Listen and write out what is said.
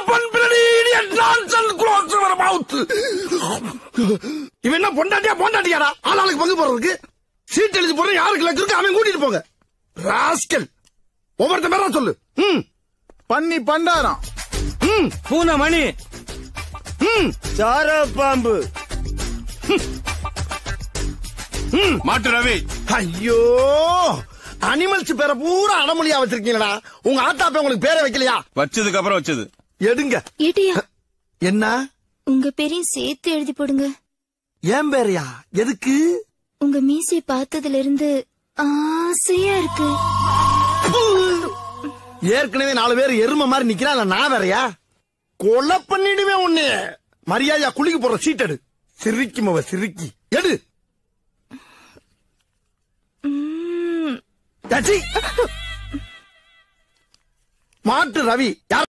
Open bloody idiot nonsense close your mouth இவன் என்ன பொண்டாட்டியா பொண்டாட்டியாடா ஆளாளுக்கு பங்கு போறதுக்கு சீட் எழுதி போற யாருக்கு லக்கு இருக்கு அவன் கூட்டிட்டு போங்க ராஸ்கல் ஒவ்வொருத்த பேரா சொல்லு ம் பன்னி பண்டாரம் ம் பூனை மணி ம் சார பாம்பு மாட்டு ரவி ஐயோ அனிமல்ஸ் பேரை பூரா அடமொழியா வச்சிருக்கீங்களா உங்க ஆத்தாப்ப உங்களுக்கு பேரை வைக்கலையா வச்சதுக்கு அப்புறம் வச்சது எடுங்க ஏட்டியா என்ன உங்க பேரையும் சேர்த்து எழுதி போடுங்க ஏன் பேரையா எதுக்கு உங்க மீசையை பார்த்ததுல இருந்து ஆசையா இருக்கு ஏற்கனவே நாலு பேர் எரும மாதிரி நிக்கிறா இல்ல நான் வேறயா கொலை பண்ணிடுவேன் உன்னை மரியாதையா குளிக்க போற சீட் எடு சிரிக்கும் அவ சிரிக்கி எடு ம். டச்சி. மாட்டு ரவி யார்